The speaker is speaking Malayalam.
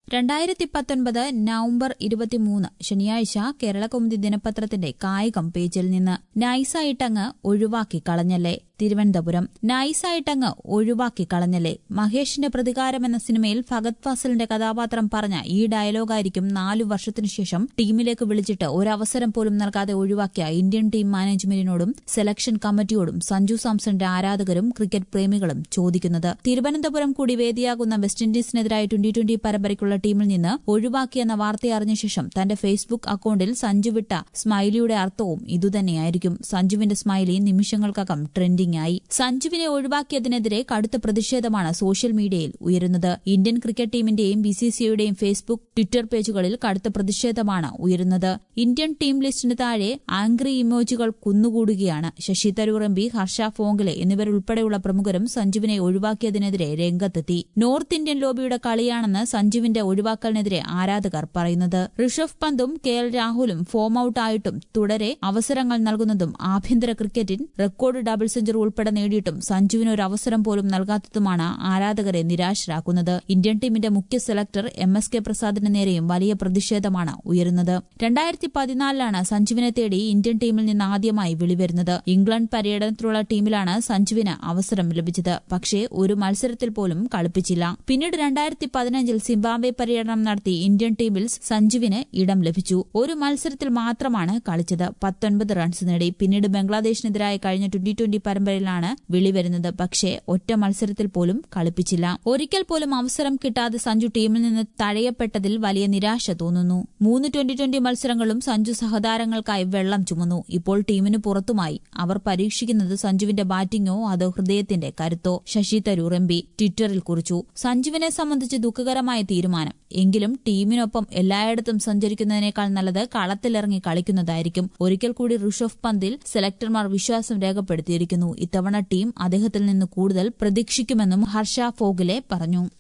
രണ്ടായിരത്തി പത്തൊൻപത് നവംബർ ഇരുപത്തിമൂന്ന് ശനിയാഴ്ച കേരളകൗമുദി ദിനപത്രത്തിന്റെ കായികം പേജിൽ നിന്ന് നൈസായിട്ടങ്ങ് ഒഴിവാക്കി കളഞ്ഞല്ലേ തിരുവനന്തപുരം നൈസായിട്ടങ്ങ് ഒഴിവാക്കി കളഞ്ഞല്ലേ മഹേഷിന്റെ പ്രതികാരം എന്ന സിനിമയിൽ ഫഗത് ഫാസിലിന്റെ കഥാപാത്രം പറഞ്ഞ ഈ ഡയലോഗായിരിക്കും നാലു വർഷത്തിനു ശേഷം ടീമിലേക്ക് വിളിച്ചിട്ട് ഒരവസരം പോലും നൽകാതെ ഒഴിവാക്കിയ ഇന്ത്യൻ ടീം മാനേജ്മെന്റിനോടും സെലക്ഷൻ കമ്മിറ്റിയോടും സഞ്ജു സാംസന്റെ ആരാധകരും ക്രിക്കറ്റ് പ്രേമികളും ചോദിക്കുന്നത് തിരുവനന്തപുരം കൂടി വേദിയാകുന്ന വെസ്റ്റ് ഇൻഡീസിനെതിരായ ട്വന്റി ട്വന്റി പരമ്പരയ്ക്കുള്ള ടീമിൽ നിന്ന് ഒഴിവാക്കിയെന്ന വാർത്ത അറിഞ്ഞ ശേഷം തന്റെ ഫേസ്ബുക്ക് അക്കൌണ്ടിൽ സഞ്ജു വിട്ട സ്മൈലിയുടെ അർത്ഥവും ഇതുതന്നെയായിരിക്കും സഞ്ജുവിന്റെ സ്മൈലി നിമിഷങ്ങൾക്കകം ട്രെൻഡിംഗ് ആയി സഞ്ജുവിനെ ഒഴിവാക്കിയതിനെതിരെ കടുത്ത പ്രതിഷേധമാണ് സോഷ്യൽ മീഡിയയിൽ ഉയരുന്നത് ഇന്ത്യൻ ക്രിക്കറ്റ് ടീമിന്റെയും ബിസിസിഐയുടെയും ഫേസ്ബുക്ക് ട്വിറ്റർ പേജുകളിൽ കടുത്ത പ്രതിഷേധമാണ് ഉയരുന്നത് ഇന്ത്യൻ ടീം ലിസ്റ്റിന് താഴെ ആംഗ്രി ഇമോജികൾ കുന്നുകൂടുകയാണ് ശശി തരൂർ എം പി ഹർഷ ഫോങ്ലെ എന്നിവരുൾപ്പെടെയുള്ള പ്രമുഖരും സഞ്ജുവിനെ ഒഴിവാക്കിയതിനെതിരെ രംഗത്തെത്തി നോർത്ത് ഇന്ത്യൻ ലോബിയുടെ കളിയാണെന്ന് സഞ്ജുവിന്റെ ഒഴിവാക്കലിനെതിരെ ആരാധകർ പറയുന്നത് ഋഷഭ് പന്തും കെ എൽ രാഹുലും ഫോം ഔട്ട് ആയിട്ടും തുടരെ അവസരങ്ങൾ നൽകുന്നതും ആഭ്യന്തര ക്രിക്കറ്റിൽ റെക്കോർഡ് ഡബിൾ സെഞ്ചുറി ഉൾപ്പെടെ നേടിയിട്ടും സഞ്ജുവിന് ഒരു അവസരം പോലും നൽകാത്തതുമാണ് ആരാധകരെ നിരാശരാക്കുന്നത് ഇന്ത്യൻ ടീമിന്റെ മുഖ്യ സെലക്ടർ എം എസ് കെ പ്രസാദിന് നേരെയും വലിയ പ്രതിഷേധമാണ് ഉയരുന്നത് രണ്ടായിരത്തി പതിനാലിലാണ് സഞ്ജുവിനെ തേടി ഇന്ത്യൻ ടീമിൽ നിന്ന് ആദ്യമായി വിളിവരുന്നത് ഇംഗ്ലണ്ട് പര്യടനത്തിലുള്ള ടീമിലാണ് സഞ്ജുവിന് അവസരം ലഭിച്ചത് പക്ഷേ ഒരു മത്സരത്തിൽ പോലും കളിപ്പിച്ചില്ല പിന്നീട് രണ്ടായിരത്തി പതിനഞ്ചിൽ സിംബാബ്വെ പര്യടനം നടത്തി ഇന്ത്യൻ ടീമിൽ സഞ്ജുവിന് ഇടം ലഭിച്ചു ഒരു മത്സരത്തിൽ മാത്രമാണ് കളിച്ചത് പത്തൊൻപത് റൺസ് നേടി പിന്നീട് ബംഗ്ലാദേശിനെതിരായ കഴിഞ്ഞ ട്വന്റി ട്വന്റി പരമ്പരയിലാണ് വിളി വരുന്നത് പക്ഷേ ഒറ്റ മത്സരത്തിൽ പോലും കളിപ്പിച്ചില്ല ഒരിക്കൽ പോലും അവസരം കിട്ടാതെ സഞ്ജു ടീമിൽ നിന്ന് തഴയപ്പെട്ടതിൽ വലിയ നിരാശ തോന്നുന്നു മൂന്ന് ട്വന്റി ട്വന്റി മത്സരങ്ങളും സഞ്ജു സഹതാരങ്ങൾക്കായി വെള്ളം ചുമന്നു ഇപ്പോൾ ടീമിന് പുറത്തുമായി അവർ പരീക്ഷിക്കുന്നത് സഞ്ജുവിന്റെ ബാറ്റിംഗോ അതോ ഹൃദയത്തിന്റെ കരുത്തോ ശശി തരൂർ എം പി ട്വിറ്ററിൽ കുറിച്ചു സഞ്ജുവിനെ സംബന്ധിച്ച് ദുഃഖകരമായ തീരുമാനം എങ്കിലും ടീമിനൊപ്പം എല്ലായിടത്തും സഞ്ചരിക്കുന്നതിനേക്കാൾ നല്ലത് കളത്തിലിറങ്ങി കളിക്കുന്നതായിരിക്കും ഒരിക്കൽ കൂടി ഋഷഭ് പന്തിൽ സെലക്ടർമാർ വിശ്വാസം രേഖപ്പെടുത്തിയിരിക്കുന്നു ഇത്തവണ ടീം അദ്ദേഹത്തിൽ നിന്ന് കൂടുതൽ പ്രതീക്ഷിക്കുമെന്നും ഹർഷ ഫോഗിലെ പറഞ്ഞു